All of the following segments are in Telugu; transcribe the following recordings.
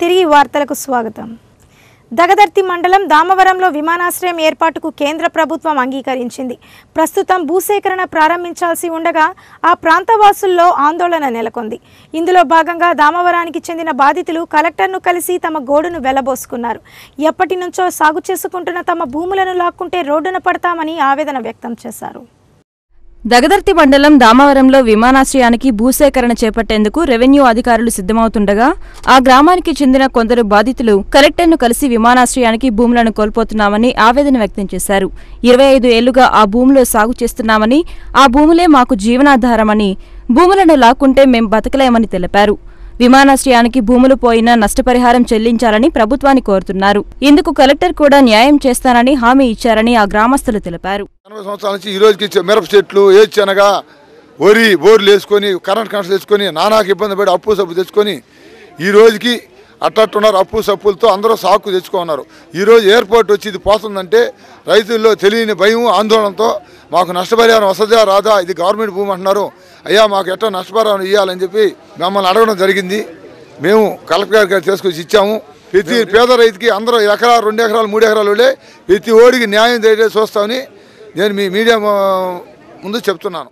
తిరిగి వార్తలకు స్వాగతం దగదర్తి మండలం దామవరంలో విమానాశ్రయం ఏర్పాటుకు కేంద్ర ప్రభుత్వం అంగీకరించింది ప్రస్తుతం భూసేకరణ ప్రారంభించాల్సి ఉండగా ఆ ప్రాంతవాసుల్లో ఆందోళన నెలకొంది ఇందులో భాగంగా దామవరానికి చెందిన బాధితులు కలెక్టర్ను కలిసి తమ గోడును వెళ్లబోసుకున్నారు ఎప్పటి నుంచో సాగు చేసుకుంటున్న తమ భూములను లాక్కుంటే రోడ్డున పడతామని ఆవేదన వ్యక్తం చేశారు దగదర్తి మండలం దామవరంలో విమానాశ్రయానికి భూసేకరణ చేపట్టేందుకు రెవెన్యూ అధికారులు సిద్ధమవుతుండగా ఆ గ్రామానికి చెందిన కొందరు బాధితులు కలెక్టర్ను కలిసి విమానాశ్రయానికి భూములను కోల్పోతున్నామని ఆవేదన వ్యక్తం చేశారు ఇరవై ఐదు ఏళ్లుగా ఆ భూమిలో సాగు చేస్తున్నామని ఆ భూములే మాకు జీవనాధారమని భూములను లాక్కుంటే మేం బతకలేమని తెలిపారు విమానాశ్రయానికి భూములు పోయినా నష్టపరిహారం చెల్లించాలని ప్రభుత్వాన్ని కోరుతున్నారు ఇందుకు కలెక్టర్ కూడా న్యాయం చేస్తానని హామీ ఇచ్చారని ఆ గ్రామస్తులు తెలిపారు ఎనభై సంవత్సరాల నుంచి ఈ రోజుకి చె- మిరప చెట్లు ఏడ్చనగా వరి బోర్లు వేసుకొని కరెంట్ కనెక్షన్ తెచ్చుకొని నానాకు ఇబ్బంది పడి అప్పు సబ్బు తెచ్చుకొని ఈ రోజుకి అట్టట్టున్నారు అప్పు సప్పులతో అందరూ సాకు తెచ్చుకున్నారు ఈ రోజు ఎయిర్పోర్ట్ వచ్చి ఇది పోతుందంటే రైతుల్లో తెలియని భయం ఆందోళనతో మాకు నష్టపరిహారం వస్తుందా రాదా ఇది గవర్నమెంట్ భూమి అంటున్నారు అయ్యా మాకు ఎట్టో నష్టపరిహారం ఇవ్వాలని చెప్పి మమ్మల్ని అడగడం జరిగింది మేము కలెక్టర్ గారికి తీసుకొచ్చి ఇచ్చాము ప్రతి పేద రైతుకి అందరూ ఎకరా రెండు ఎకరాలు మూడు ఎకరాలు ఉండే ప్రతి ఓడికి న్యాయం జరిగే చూస్తామని నేను మీ మీడియా ము- ముందు చెప్తున్నాను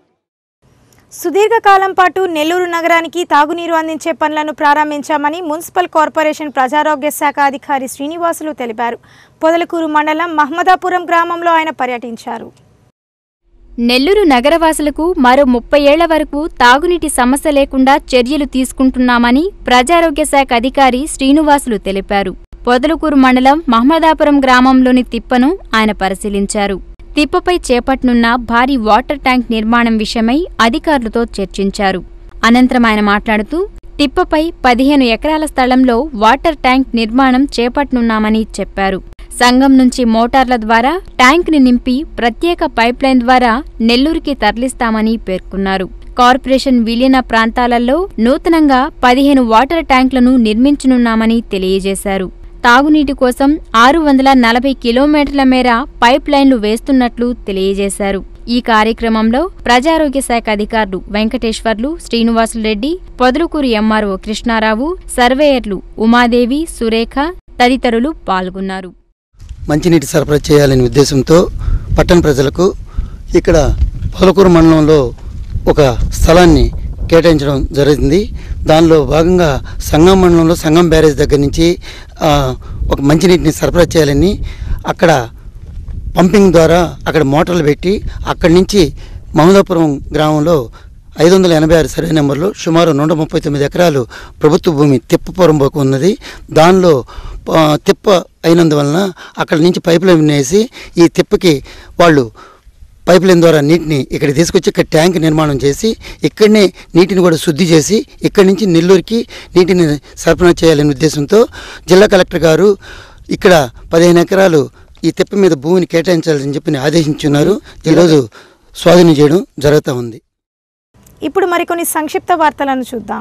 సుదీర్ఘకాలం పాటు నెల్లూరు నగరానికి తాగునీరు అందించే పనులను ప్రారంభించామని మున్సిపల్ కార్పొరేషన్ ప్రజారోగ్య శాఖ అధికారి శ్రీనివాసులు తెలిపారు పొదలకూరు మండలం మహమ్మదాపురం గ్రామంలో ఆయన పర్యటించారు నెల్లూరు నగరవాసులకు మరో ముప్పై ఏళ్ల వరకు తాగునీటి సమస్య లేకుండా చర్యలు తీసుకుంటున్నామని ప్రజారోగ్య శాఖ అధికారి శ్రీనివాసులు తెలిపారు పొదలకూరు మండలం మహమ్మదాపురం గ్రామంలోని తిప్పను ఆయన పరిశీలించారు తిప్పపై చేపట్టనున్న భారీ వాటర్ ట్యాంక్ నిర్మాణం విషయమై అధికారులతో చర్చించారు అనంతరం ఆయన మాట్లాడుతూ తిప్పపై పదిహేను ఎకరాల స్థలంలో వాటర్ ట్యాంక్ నిర్మాణం చేపట్టనున్నామని చెప్పారు సంఘం నుంచి మోటార్ల ద్వారా ట్యాంక్ని నింపి ప్రత్యేక పైప్లైన్ ద్వారా నెల్లూరుకి తరలిస్తామని పేర్కొన్నారు కార్పొరేషన్ విలీన ప్రాంతాలలో నూతనంగా పదిహేను వాటర్ ట్యాంకులను నిర్మించనున్నామని తెలియజేశారు తాగునీటి కోసం ఆరు వందల నలభై కిలోమీటర్ల మేర పైప్ లైన్లు వేస్తున్నట్లు తెలియజేశారు ఈ కార్యక్రమంలో ప్రజారోగ్య శాఖ అధికారులు వెంకటేశ్వర్లు శ్రీనివాసులరెడ్డి పొదలుకూరు ఎంఆర్ఓ కృష్ణారావు సర్వేయర్లు ఉమాదేవి సురేఖ తదితరులు పాల్గొన్నారు మంచినీటి సరఫరా చేయాలనే ఉద్దేశంతో పట్టణ ప్రజలకు ఇక్కడ పొదలకూరు మండలంలో ఒక స్థలాన్ని కేటాయించడం జరిగింది దానిలో భాగంగా సంగం మండలంలో సంగం బ్యారేజ్ దగ్గర నుంచి ఆ, ఒక మంచినీటిని సరఫరా చేయాలని అక్కడ పంపింగ్ ద్వారా అక్కడ మోటార్లు పెట్టి అక్కడి నుంచి మమదాపురం గ్రామంలో ఐదు వందల ఎనభై ఆరు సర్వే నెంబర్లో సుమారు నూట ముప్పై తొమ్మిది ఎకరాలు ప్రభుత్వ భూమి తిప్పపురంబోకు ఉన్నది దానిలో ఆ, తిప్ప అయినందువలన అక్కడి నుంచి పైప్ లైన్ వేసి ఈ తిప్పకి వాళ్ళు పైప్ లైన్ ద్వారా నీటిని ఇక్కడ తీసుకొచ్చి ఇక్కడ ట్యాంక్ నిర్మాణం చేసి ఇక్కడనే నీటిని కూడా శుద్ధి చేసి ఇక్కడి నుంచి నెల్లూరుకి నీటిని సరఫరా చేయాలనే ఉద్దేశంతో జిల్లా కలెక్టర్ గారు ఇక్కడ పదిహేను ఎకరాలు ఈ తిప్ప మీద భూమిని కేటాయించాలని చెప్పి ఆదేశించున్నారు ఈరోజు స్వాధీనం చేయడం జరుగుతూ ఉంది ఇప్పుడు మరికొన్ని సంక్షిప్త వార్తలను చూద్దాం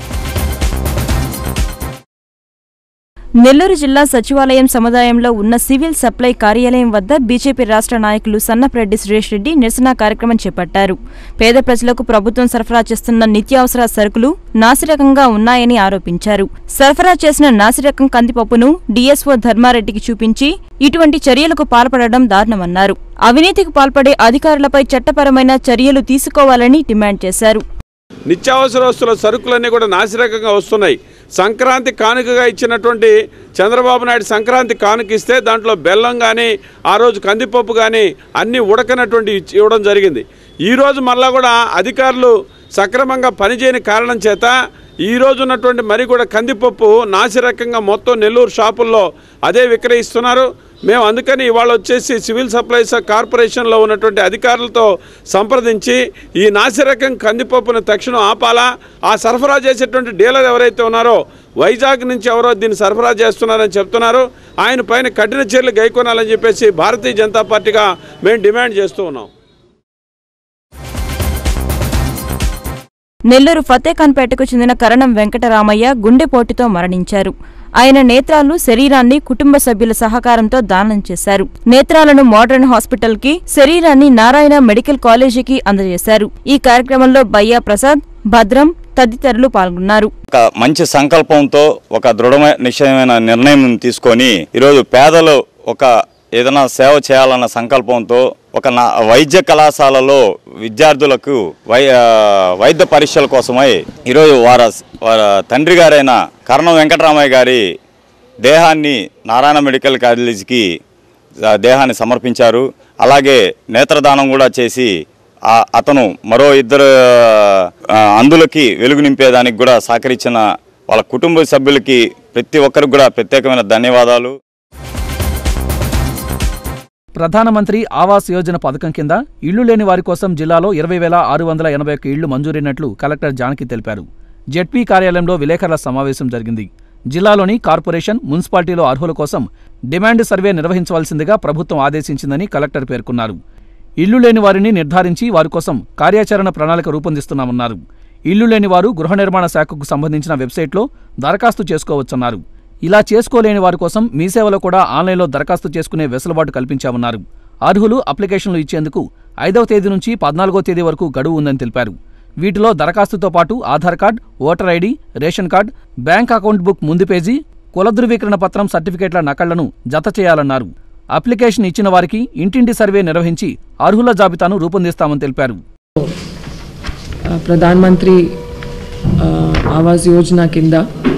నెల్లూరు జిల్లా సచివాలయం సముదాయంలో ఉన్న సివిల్ సప్లై కార్యాలయం వద్ద బీజేపీ రాష్ట్ర నాయకులు సన్నప్రెడ్డి సురేష్ రెడ్డి నిరసన కార్యక్రమం చేపట్టారు పేద ప్రజలకు ప్రభుత్వం సరఫరా చేస్తున్న నిత్యావసర సరుకులు నాసిరకంగా ఉన్నాయని ఆరోపించారు సరఫరా చేసిన నాసిరకం కందిపప్పును డీఎస్ఓ ధర్మారెడ్డికి చూపించి ఇటువంటి చర్యలకు పాల్పడడం దారుణమన్నారు అవినీతికి పాల్పడే అధికారులపై చట్టపరమైన చర్యలు తీసుకోవాలని డిమాండ్ చేశారు నిత్యావసర వస్తువుల సరుకులన్నీ కూడా నాసిరకంగా వస్తున్నాయి సంక్రాంతి కానుకగా ఇచ్చినటువంటి చంద్రబాబు నాయుడు సంక్రాంతి కానుక ఇస్తే దాంట్లో బెల్లం కానీ ఆ రోజు కందిపప్పు కానీ అన్నీ ఉడకనటువంటి ఇచ్చి- ఇవ్వడం జరిగింది ఈరోజు మళ్ళా కూడా అధికారులు సక్రమంగా పనిచేయని కారణం చేత ఈ రోజు ఉన్నటువంటి మరి కూడా కందిపప్పు నాసిరకంగా మొత్తం నెల్లూరు షాపుల్లో అదే విక్రయిస్తున్నారు మేము అందుకని ఇవాళ వచ్చేసి సివిల్ సప్లైస్ కార్పొరేషన్లో ఉన్నటువంటి అధికారులతో సంప్రదించి ఈ నాసిరకం కందిపప్పును తక్షణం ఆపాలా ఆ సరఫరా చేసేటువంటి డీలర్ ఎవరైతే ఉన్నారో వైజాగ్ నుంచి ఎవరో దీన్ని సరఫరా చేస్తున్నారని చెప్తున్నారు ఆయన పైన కఠిన చర్యలు గైకొనాలని చెప్పేసి భారతీయ జనతా పార్టీగా మేము డిమాండ్ చేస్తూ ఉన్నాం నెల్లూరు ఫతేఖాన్పేటకు చెందిన కరణం వెంకటరామయ్య గుండెపోటుతో మరణించారు ఆయన నేత్రాలు శరీరాన్ని కుటుంబ సభ్యుల సహకారంతో దానం చేశారు నేత్రాలను మోడర్న్ హాస్పిటల్ కి శరీరాన్ని నారాయణ మెడికల్ కాలేజీకి అందజేశారు ఈ కార్యక్రమంలో బయ్యా ప్రసాద్ భద్రం తదితరులు పాల్గొన్నారు ఒక మంచి సంకల్పంతో ఒక దృఢమైన నిశ్చయమైన నిర్ణయం తీసుకొని ఈరోజు పేదలు ఒక ఏదైనా సేవ చేయాలన్న సంకల్పంతో ఒక నా వైద్య కళాశాలలో విద్యార్థులకు వై ఆ, వైద్య పరీక్షల కోసమై ఈరోజు వారి వారి తండ్రి గారైన కరణం వెంకటరామయ్య గారి దేహాన్ని నారాయణ మెడికల్ కాలేజీకి ఆ, దేహాన్ని సమర్పించారు అలాగే నేత్రదానం కూడా చేసి ఆ- అతను మరో ఇద్దరు ఆ, అందులకి వెలుగు నింపేదానికి కూడా సహకరించిన వాళ్ళ కుటుంబ సభ్యులకి ప్రతి ఒక్కరికి కూడా ప్రత్యేకమైన ధన్యవాదాలు ప్రధానమంత్రి ఆవాస్ యోజన పథకం కింద ఇళ్లు లేని వారి కోసం జిల్లాలో ఇరవై వేల ఆరు వందల ఎనభై ఒక్క ఇళ్లు మంజూరైనట్లు కలెక్టర్ జానకి తెలిపారు జెడ్పీ కార్యాలయంలో విలేకరుల సమావేశం జరిగింది జిల్లాలోని కార్పొరేషన్ మున్సిపాలిటీలో అర్హుల కోసం డిమాండ్ సర్వే నిర్వహించవలసిందిగా ప్రభుత్వం ఆదేశించిందని కలెక్టర్ పేర్కొన్నారు ఇళ్లు లేని వారిని నిర్ధారించి వారి కోసం కార్యాచరణ ప్రణాళిక రూపొందిస్తున్నామన్నారు ఇళ్లు లేని వారు గృహ నిర్మాణ శాఖకు సంబంధించిన వెబ్సైట్లో దరఖాస్తు చేసుకోవచ్చన్నారు ఇలా చేసుకోలేని వారి కోసం మీ సేవలో కూడా ఆన్లైన్లో దరఖాస్తు చేసుకునే వెసులుబాటు కల్పించామన్నారు అర్హులు అప్లికేషన్లు ఇచ్చేందుకు ఐదవ తేదీ నుంచి పద్నాలుగో తేదీ వరకు గడువు ఉందని తెలిపారు వీటిలో దరఖాస్తుతో పాటు Aadhaar card voter ID ration card bank account book ముందు పేజీ కుల ధృవీకరణ పత్రం సర్టిఫికేట్ల నకళ్లను జత చేయాలన్నారు అప్లికేషన్ ఇచ్చిన వారికి ఇంటింటి సర్వే నిర్వహించి అర్హుల జాబితాను రూపొందిస్తామని తెలిపారు ప్రధానమంత్రి ఆ, ఆవాస్ యోజన కింద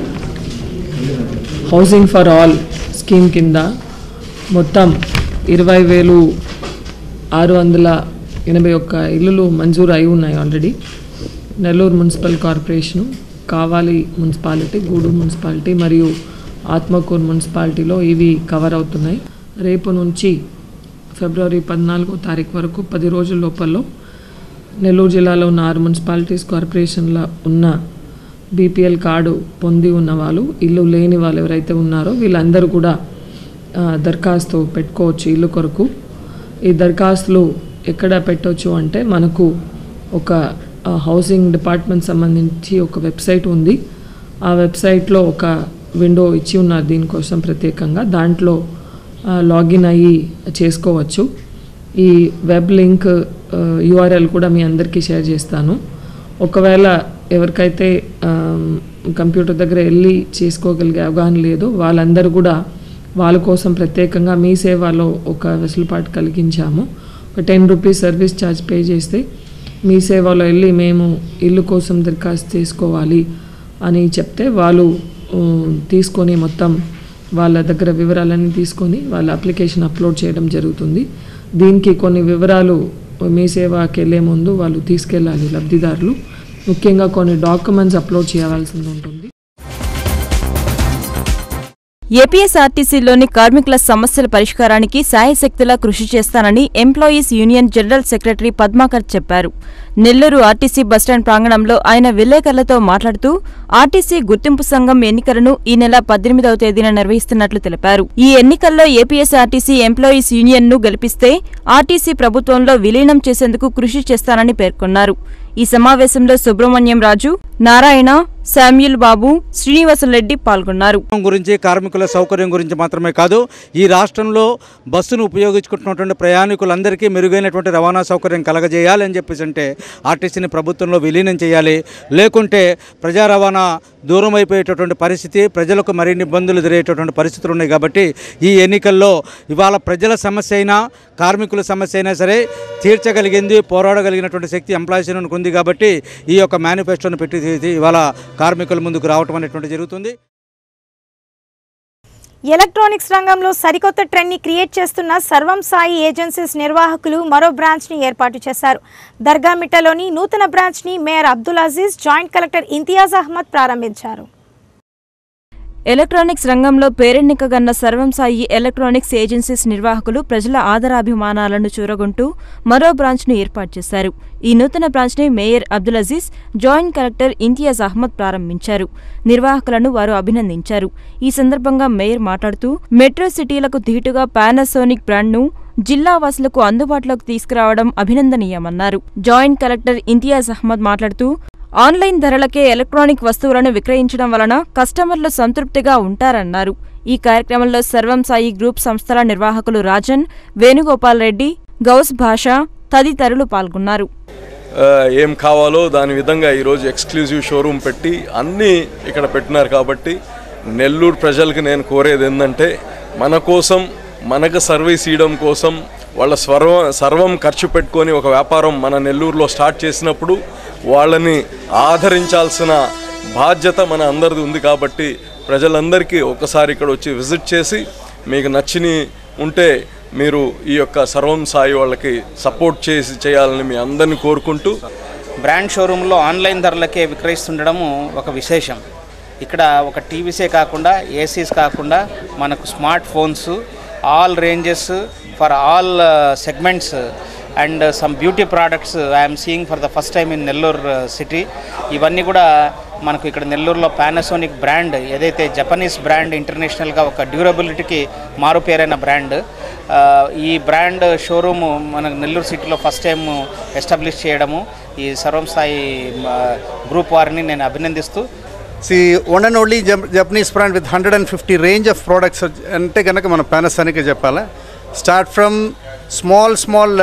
హౌసింగ్ ఫర్ ఆల్ స్కీమ్ కింద మొత్తం ఇరవై వేలు ఆరు వందల ఎనభై ఒక్క ఇల్లులు మంజూరు అయి ఉన్నాయి already Nellore municipal corporation Kavali municipality Gudur municipality మరియు ఆత్మకూరు మున్సిపాలిటీలో ఇవి కవర్ అవుతున్నాయి రేపు నుంచి ఫిబ్రవరి పద్నాలుగో తారీఖు వరకు పది రోజుల లోపల నెల్లూరు జిల్లాలో ఉన్న ఆరు మున్సిపాలిటీస్ కార్పొరేషన్ల ఉన్న బీపీఎల్ కార్డు పొంది ఉన్న వాళ్ళు ఇల్లు లేని వాళ్ళు ఎవరైతే ఉన్నారో వీళ్ళందరూ కూడా ఆ, దరఖాస్తు పెట్టుకోవచ్చు ఇల్లు కొరకు ఈ దరఖాస్తులు ఎక్కడ పెట్టవచ్చు అంటే మనకు ఒక ఆ, హౌసింగ్ డిపార్ట్మెంట్ సంబంధించి ఒక వెబ్సైట్ ఉంది ఆ వెబ్సైట్లో ఒక విండో ఇచ్చి ఉన్నారు దీనికోసం ప్రత్యేకంగా దాంట్లో ఆ, లాగిన్ అయ్యి చేసుకోవచ్చు ఈ వెబ్ లింక్ యూఆర్ఎల్ కూడా మీ అందరికీ షేర్ చేస్తాను ఒకవేళ ఎవరికైతే ఆమ్, కంప్యూటర్ దగ్గర వెళ్ళి చేసుకోగలిగే అవగాహన లేదు వాళ్ళందరూ కూడా వాళ్ళ కోసం ప్రత్యేకంగా మీ సేవలో ఒక వెసులుబాటు కలిగించాము ఒక ten rupees service charge pay చేస్తే మీ సేవలో వెళ్ళి మేము ఇల్లు కోసం దరఖాస్తు చేసుకోవాలి అని చెప్తే వాళ్ళు ఉమ్, తీసుకొని మొత్తం వాళ్ళ దగ్గర వివరాలన్నీ తీసుకొని వాళ్ళ అప్లికేషన్ అప్లోడ్ చేయడం జరుగుతుంది దీనికి కొన్ని వివరాలు మీ సేవకి వెళ్ళే ముందు వాళ్ళు తీసుకెళ్ళాలి లబ్ధిదారులు ముఖ్యంగా కొన్ని డాక్యుమెంట్స్ అప్లోడ్ చేయవలసి ఉంటుంది ఏపీఎస్ఆర్టీసీలోని కార్మికుల సమస్యల పరిష్కారానికి శాయశక్తులా కృషి చేస్తానని employees union general secretary Padmakar చెప్పారు నెల్లూరు ఆర్టీసీ బస్టాండ్ ప్రాంగణంలో ఆయన విలేకరులతో మాట్లాడుతూ ఆర్టీసీ గుర్తింపు సంఘం ఎన్నికలను ఈ నెల పద్దెనిమిదవ తేదీన నిర్వహిస్తున్నట్లు తెలిపారు ఈ ఎన్నికల్లో ఏపీఎస్ఆర్టీసీ ఎంప్లాయీస్ యూనియన్ ను గెలిపిస్తే ఆర్టీసీ ప్రభుత్వంలో విలీనం చేసేందుకు కృషి చేస్తానని పేర్కొన్నారు ఈ సమావేశంలో సుబ్రహ్మణ్యం రాజు నారాయణ శామ్యుల్ బాబు శ్రీనివాసరెడ్డి పాల్గొన్నారు గురించి కార్మికుల సౌకర్యం గురించి మాత్రమే కాదు ఈ రాష్ట్రంలో బస్సును ఉపయోగించుకుంటున్నటువంటి ప్రయాణికులందరికీ మెరుగైనటువంటి రవాణా సౌకర్యం కలగజేయాలి అని చెప్పేసి అంటే ఆర్టీసీని ప్రభుత్వంలో విలీనం చేయాలి లేకుంటే ప్రజా రవాణా దూరం అయిపోయేటటువంటి పరిస్థితి ప్రజలకు మరిన్ని ఇబ్బందులు ఎదురయ్యేటటువంటి పరిస్థితులు ఉన్నాయి కాబట్టి ఈ ఎన్నికల్లో ఇవాళ ప్రజల సమస్య అయినా కార్మికుల సమస్య అయినా సరే తీర్చగలిగింది పోరాడగలిగినటువంటి శక్తి ఎంప్లాయీస్ యూనియన్కు ఉంది కాబట్టి ఈ యొక్క మేనిఫెస్టోను పెట్టి తీ- ఇవాళ కార్మికుల ముందుకు రావటం అనేటువంటి జరుగుతుంది ఎలక్ట్రానిక్స్ రంగంలో సరికొత్త ట్రెండ్ని క్రియేట్ చేస్తున్న సర్వం సాయి ఏజెన్సీస్ నిర్వాహకులు మరో బ్రాంచ్ని ఏర్పాటు చేశారు దర్గామిట్టలోని నూతన బ్రాంచ్ని mayor Abdul Aziz joint collector Imtiaz Ahmed ప్రారంభించారు ఎలక్ట్రానిక్స్ రంగంలో పేరెన్నికగన్న సర్వం సాయి ఎలక్ట్రానిక్స్ ఏజెన్సీస్ నిర్వాహకులు ప్రజల ఆదరాభిమానాలను చూరగొంటూ మరో బ్రాంచ్ను ఏర్పాటు చేశారు ఈ నూతన బ్రాంచ్ని mayor Abdul Aziz joint collector Imtiaz Ahmed ప్రారంభించారు నిర్వాహకులను వారు అభినందించారు ఈ సందర్భంగా మేయర్ మాట్లాడుతూ మెట్రో సిటీలకు ధీటుగా పానాసోనిక్ బ్రాండ్ను జిల్లా వాసులకు అందుబాటులోకి తీసుకురావడం అభినందనీయమన్నారు జాయింట్ కలెక్టర్ ఇంతియాజ్ అహ్మద్ మాట్లాడుతూ ఆన్లైన్ ధరలకే ఎలక్ట్రానిక్ వస్తువులను విక్రయించడం వలన కస్టమర్లు సంతృప్తిగా ఉంటారన్నారు ఈ కార్యక్రమంలో సర్వం సాయి గ్రూప్ సంస్థల నిర్వాహకులు రాజన్ వేణుగోపాల్ రెడ్డి గౌస్ భాష తదితరులు పాల్గొన్నారు ఆ, ఏం కావాలో దాని విధంగా ఈరోజు ఎక్స్క్లూజివ్ షోరూమ్ పెట్టి అన్నీ ఇక్కడ పెట్టినారు కాబట్టి నెల్లూరు ప్రజలకు నేను కోరేది ఏంటంటే మన కోసం మనకు సర్వీస్ ఇవ్వడం కోసం వాళ్ళ స్వర్వం సర్వం ఖర్చు పెట్టుకొని ఒక వ్యాపారం మన నెల్లూరులో స్టార్ట్ చేసినప్పుడు వాళ్ళని ఆదరించాల్సిన బాధ్యత మన అందరిది ఉంది కాబట్టి ప్రజలందరికీ ఒకసారి ఇక్కడ వచ్చి విజిట్ చేసి మీకు నచ్చిని ఉంటే మీరు ఈ యొక్క సర్వం సాయి వాళ్ళకి సపోర్ట్ చేసి చేయాలని మీ అందరిని కోరుకుంటూ బ్రాండ్ షోరూంలో ఆన్లైన్ ధరలకే విక్రయిస్తుండడము ఒక విశేషం ఇక్కడ ఒక టీవీసే కాకుండా ఏసీస్ కాకుండా మనకు smart phones all ranges for all segments and some beauty products I'm seeing for the first time in Nellore city ఇవన్నీ కూడా మనకు ఇక్కడ నెల్లూరులో పానాసోనిక్ బ్రాండ్ ఏదైతే జపనీస్ బ్రాండ్ ఇంటర్నేషనల్గా ఒక డ్యూరబిలిటీకి మారుపేరైన బ్రాండ్ ఆ, ఈ బ్రాండ్ షోరూమ్ మన నెల్లూరు సిటీలో ఫస్ట్ టైం ఎస్టాబ్లిష్ చేయడము ఈ సర్వం సాయి ఆ, గ్రూప్ వారిని నేను అభినందిస్తూ సి one and only Japanese brand with hundred and fifty range of products అంటే కనుక మన పానాసోనిక్ చెప్పాలా స్టార్ట్ ఫ్రమ్ స్మాల్ స్మాల్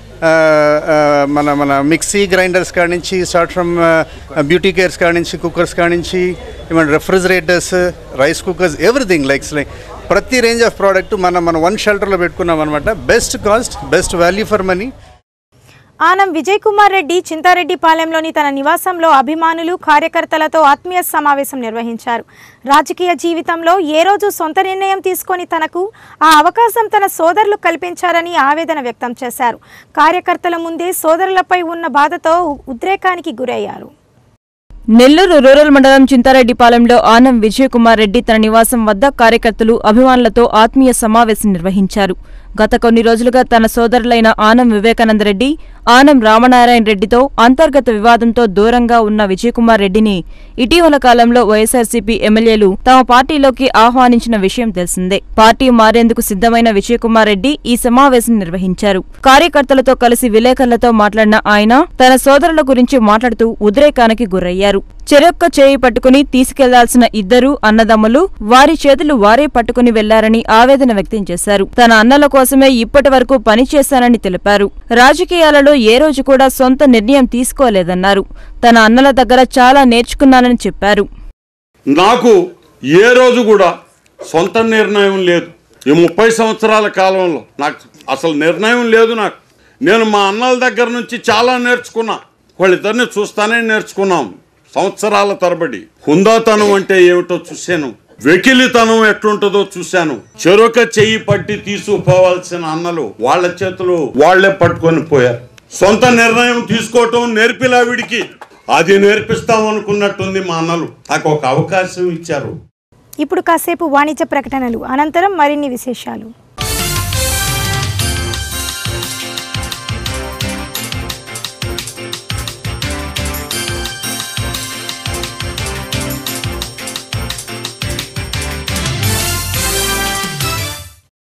మన మన మిక్సీ గ్రైండర్స్ కాడి నుంచి స్టార్ట్ ఫ్రమ్ బ్యూటీ కేర్స్ కాడి నుంచి కుక్కర్స్ కాడి నుంచి even refrigerators rice cookers everything likes like ప్రతి రేంజ్ ఆఫ్ ప్రోడక్ట్ మనం మన వన్ షెల్టర్లో పెట్టుకున్నాం అనమాట best cost best value for money Anam Vijay Kumar Reddy చింతారెడ్డిపాలెంలోని తన నివాసంలో అభిమానులు కార్యకర్తలతో ఆత్మీయ సమావేశం నిర్వహించారు రాజకీయ జీవితంలో ఏ రోజు సొంత నిర్ణయం తీసుకొని తనకు ఆ అవకాశం తన సోదరులు కల్పించారని ఆవేదన వ్యక్తం చేశారు కార్యకర్తల ముందే సోదరులపై ఉన్న బాధతో ఉద్రేకానికి గురయ్యారు నెల్లూరు రూరల్ మండలం చింతారెడ్డిపాలెంలో ఆనం విజయకుమార్ రెడ్డి తన నివాసం వద్ద కార్యకర్తలు అభిమానులతో ఆత్మీయ సమావేశం నిర్వహించారు గత కొన్ని రోజులుగా తన సోదరులైన ఆనం వివేకానంద రెడ్డి ఆనం రామనారాయణ రెడ్డితో అంతర్గత వివాదంతో దూరంగా ఉన్న విజయకుమార్ రెడ్డిని ఇటీవల కాలంలో వైఎస్ఆర్సీపీ ఎమ్మెల్యేలు తమ పార్టీలోకి ఆహ్వానించిన విషయం తెలిసిందే పార్టీ మారేందుకు సిద్ధమైన విజయకుమార్ రెడ్డి ఈ సమావేశం నిర్వహించారు కార్యకర్తలతో కలిసి విలేకరులతో మాట్లాడిన ఆయన తన సోదరుల గురించి మాట్లాడుతూ ఉద్రేకానికి గురయ్యారు చెరొక్క చేయి పట్టుకుని తీసుకెళ్లాల్సిన ఇద్దరు అన్నదమ్ములు వారి చేతులు వారే పట్టుకుని వెళ్లారని ఆవేదన వ్యక్తం చేశారు తన అన్నల కోసమే ఇప్పటి వరకు పనిచేశానని తెలిపారు రాజకీయాలలో ఏ రోజు కూడా సొంత నిర్ణయం తీసుకోలేదన్నారు తన అన్నల దగ్గర చాలా నేర్చుకున్నానని చెప్పారు నాకు ఏ రోజు కూడా సొంత నిర్ణయం లేదు ఈ ముప్పై సంవత్సరాల కాలంలో నాకు అసలు నిర్ణయం లేదు నాకు నేను మా అన్నల దగ్గర నుంచి చాలా నేర్చుకున్నా వాళ్ళిద్దరిని చూస్తానే నేర్చుకున్నాం సంవత్సరాల తరబడి హుందాతనం అంటే ఏమిటో చూశాను వెకిలితనం ఎట్లుంటుందో చూశాను చెరొక చెయ్యి పట్టి తీసుకుపోవాల్సిన అన్నలు వాళ్ళ చేతులు వాళ్లే పట్టుకొని పోయారు సొంత నిర్ణయం తీసుకోవటం నేర్పిలా వీడికి అది నేర్పిస్తాం అనుకున్నట్టుంది మా అన్నలు నాకు ఒక అవకాశం ఇచ్చారు ఇప్పుడు కాసేపు వాణిజ్య ప్రకటనలు అనంతరం మరిన్ని విశేషాలు